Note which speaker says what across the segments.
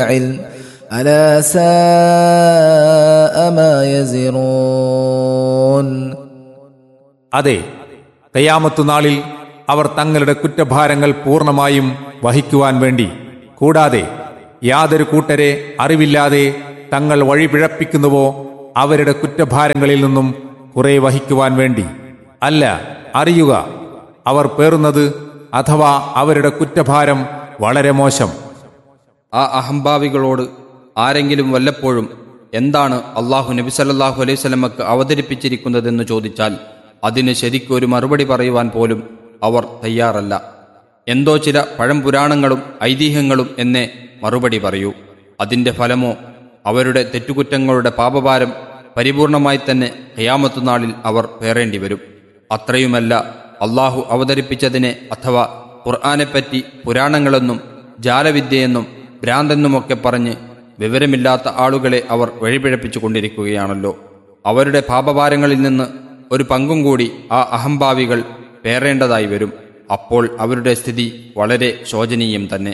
Speaker 1: علم ألا ساء ما يزرون
Speaker 2: അതെ കയ്യാമത്തു നാളിൽ അവർ തങ്ങളുടെ കുറ്റഭാരങ്ങൾ പൂർണ്ണമായും വഹിക്കുവാൻ വേണ്ടി കൂടാതെ യാതൊരു കൂട്ടരെ അറിവില്ലാതെ തങ്ങൾ വഴി പിഴപ്പിക്കുന്നുവോ അവരുടെ കുറ്റഭാരങ്ങളിൽ നിന്നും കുറെ വഹിക്കുവാൻ വേണ്ടി അല്ല അറിയുക അവർ പേറുന്നത് അഥവാ അവരുടെ കുറ്റഭാരം വളരെ മോശം
Speaker 3: ആ അഹംഭാവികളോട് ആരെങ്കിലും വല്ലപ്പോഴും എന്താണ് അള്ളാഹു നബി സല്ലല്ലാഹു അലൈഹി സ്വലമക്ക് അവതരിപ്പിച്ചിരിക്കുന്നതെന്ന് ചോദിച്ചാൽ അതിന് ശരിക്കും ഒരു മറുപടി പറയുവാൻ പോലും അവർ തയ്യാറല്ല എന്തോ ചില പഴംപുരാണങ്ങളും ഐതിഹ്യങ്ങളും എന്നേ മറുപടി പറയൂ അതിന്റെ ഫലമോ അവരുടെ തെറ്റുകുറ്റങ്ങളുടെ പാപഭാരം പരിപൂർണമായി തന്നെ ഖിയാമത്തുനാളിൽ അവർ പേറേണ്ടി വരും അത്രയുമല്ല അള്ളാഹു അവതരിപ്പിച്ചതിനെ അഥവാ ഖുർആാനെപ്പറ്റി പുരാണങ്ങളെന്നും ജാലവിദ്യയെന്നും ഭ്രാന്തെന്നുമൊക്കെ പറഞ്ഞ് വിവരമില്ലാത്ത ആളുകളെ അവർ വഴിപിഴപ്പിച്ചു കൊണ്ടിരിക്കുകയാണല്ലോ അവരുടെ പാപഭാരങ്ങളിൽ നിന്ന് ഒരു പങ്കും കൂടി ആ അഹംഭാവികൾ പേറേണ്ടതായി വരും അപ്പോൾ അവരുടെ സ്ഥിതി വളരെ ശോചനീയം തന്നെ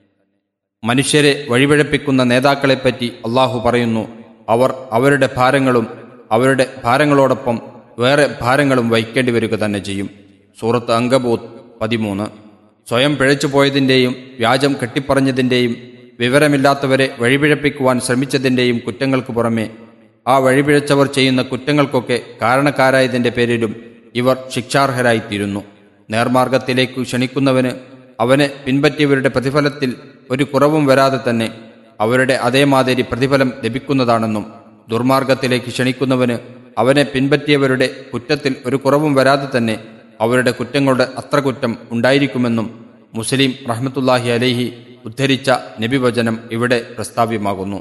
Speaker 3: മനുഷ്യരെ വഴിപിഴപ്പിക്കുന്ന നേതാക്കളെപ്പറ്റി അള്ളാഹു പറയുന്നു അവർ അവരുടെ ഭാരങ്ങളും അവരുടെ ഭാരങ്ങളോടൊപ്പം വേറെ ഭാരങ്ങളും വഹിക്കേണ്ടി വരിക തന്നെ ചെയ്യും സൂറത്ത് അങ്കബൂത്ത് പതിമൂന്ന് സ്വയം പിഴച്ചു പോയതിൻ്റെയും വ്യാജം കെട്ടിപ്പറഞ്ഞതിൻ്റെയും വിവരമില്ലാത്തവരെ വഴിപിഴപ്പിക്കുവാൻ ശ്രമിച്ചതിൻ്റെയും കുറ്റങ്ങൾക്ക് പുറമെ ആ വഴിപിഴച്ചവർ ചെയ്യുന്ന കുറ്റങ്ങൾക്കൊക്കെ കാരണക്കാരായതിൻ്റെ പേരിലും ഇവർ ശിക്ഷാർഹരായിത്തീരുന്നു നേർമാർഗത്തിലേക്ക് ക്ഷണിക്കുന്നവന് അവനെ പിൻപറ്റിയവരുടെ പ്രതിഫലത്തിൽ ഒരു കുറവും വരാതെ തന്നെ അവരുടെ അതേമാതിരി പ്രതിഫലം ലഭിക്കുന്നതാണെന്നും ദുർമാർഗത്തിലേക്ക് ക്ഷണിക്കുന്നവന് അവനെ പിൻപറ്റിയവരുടെ കുറ്റത്തിൽ ഒരു കുറവും വരാതെ തന്നെ അവരുടെ കുറ്റങ്ങളുടെ അത്ര കുറ്റം ഉണ്ടായിരിക്കുമെന്നും മുസ്ലിം റഹ്മത്തുല്ലാഹി അലൈഹി ഉദ്ധരിച്ച നബിവചനം ഇവിടെ പ്രസ്താവ്യമാകുന്നു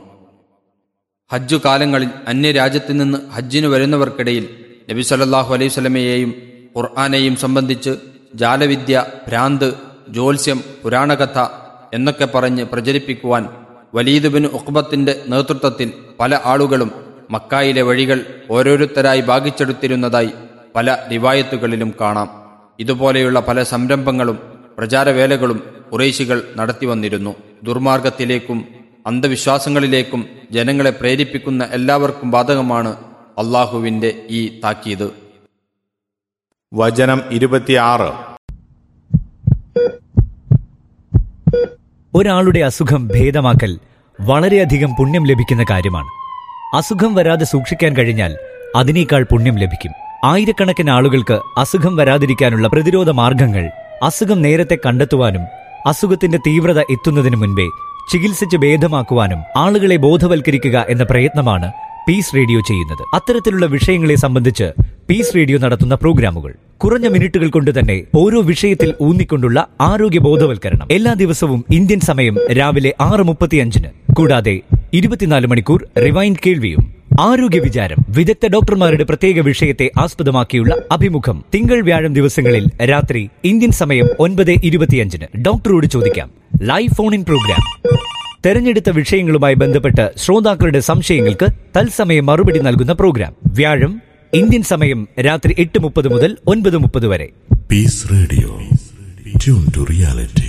Speaker 3: ഹജ്ജു കാലങ്ങളിൽ അന്യരാജ്യത്തു നിന്ന് ഹജ്ജിന് വരുന്നവർക്കിടയിൽ നബി സല്ലല്ലാഹു അലൈഹി സ്വലമയെയും ഖുർആാനെയും സംബന്ധിച്ച് ജാലവിദ്യ ഭ്രാന്ത് ജ്യോത്സ്യം പുരാണകഥ എന്നൊക്കെ പറഞ്ഞ് പ്രചരിപ്പിക്കുവാൻ വലീദ് ബിൻ ഉഖ്ബത്തിന്റെ നേതൃത്വത്തിൽ പല ആളുകളും മക്കായിലെ വഴികൾ ഓരോരുത്തരായി ഭാഗിച്ചെടുത്തിരുന്നതായി പല റിവായത്തുകളിലും കാണാം ഇതുപോലെയുള്ള പല സംരംഭങ്ങളും പ്രചാരവേലകളും കുറേശികൾ നടത്തി വന്നിരുന്നു ദുർമാർഗത്തിലേക്കും അന്ധവിശ്വാസങ്ങളിലേക്കും ജനങ്ങളെ പ്രേരിപ്പിക്കുന്ന എല്ലാവർക്കും ബാധകമാണ് അള്ളാഹുവിന്റെ ഈ താക്കീത്
Speaker 2: വചനം ഇരുപത്തിയാറ്
Speaker 4: ഒരാളുടെ അസുഖം ഭേദമാക്കൽ വളരെയധികം പുണ്യം ലഭിക്കുന്ന കാര്യമാണ് അസുഖം വരാതെ സൂക്ഷിക്കാൻ കഴിഞ്ഞാൽ അതിനേക്കാൾ പുണ്യം ലഭിക്കും ആയിരക്കണക്കിന് ആളുകൾക്ക് അസുഖം വരാതിരിക്കാനുള്ള പ്രതിരോധ മാർഗങ്ങൾ അസുഖം നേരത്തെ കണ്ടെത്തുവാനും അസുഖത്തിന്റെ തീവ്രത എത്തുന്നതിന് മുൻപേ ചികിത്സിച്ച് ഭേദമാക്കുവാനും ആളുകളെ ബോധവൽക്കരിക്കുക എന്ന പ്രയത്നമാണ് പീസ് റേഡിയോ ചെയ്യുന്നത് അത്തരത്തിലുള്ള വിഷയങ്ങളെ സംബന്ധിച്ച് പീസ് റേഡിയോ നടത്തുന്ന പ്രോഗ്രാമുകൾ കുറഞ്ഞ മിനിറ്റുകൾ കൊണ്ട് തന്നെ ഓരോ വിഷയത്തിൽ ഊന്നിക്കൊണ്ടുള്ള ആരോഗ്യ ബോധവൽക്കരണം എല്ലാ ദിവസവും ഇന്ത്യൻ സമയം രാവിലെ ആറ് മുപ്പത്തിയഞ്ചിന് കൂടാതെ ഇരുപത്തിനാല് മണിക്കൂർ റിവൈൻഡ് കേൾവിയും ആരോഗ്യ വിചാരം വിദഗ്ധ ഡോക്ടർമാരുടെ പ്രത്യേക വിഷയത്തെ ആസ്പദമാക്കിയുള്ള അഭിമുഖം തിങ്കൾ വ്യാഴം ദിവസങ്ങളിൽ രാത്രി ഇന്ത്യൻ സമയം ഒൻപത് ഇരുപത്തിയഞ്ചിന് ഡോക്ടറോട് ചോദിക്കാം ലൈവ് ഫോൺ ഇൻ പ്രോഗ്രാം തെരഞ്ഞെടുത്ത വിഷയങ്ങളുമായി ബന്ധപ്പെട്ട് ശ്രോതാക്കളുടെ സംശയങ്ങൾക്ക് തത്സമയം മറുപടി നൽകുന്ന പ്രോഗ്രാം വ്യാഴം ഇന്ത്യൻ സമയം രാത്രി എട്ട് മുപ്പത് മുതൽ ഒൻപത് മുപ്പത് വരെ
Speaker 5: Peace Radio. Tune to reality.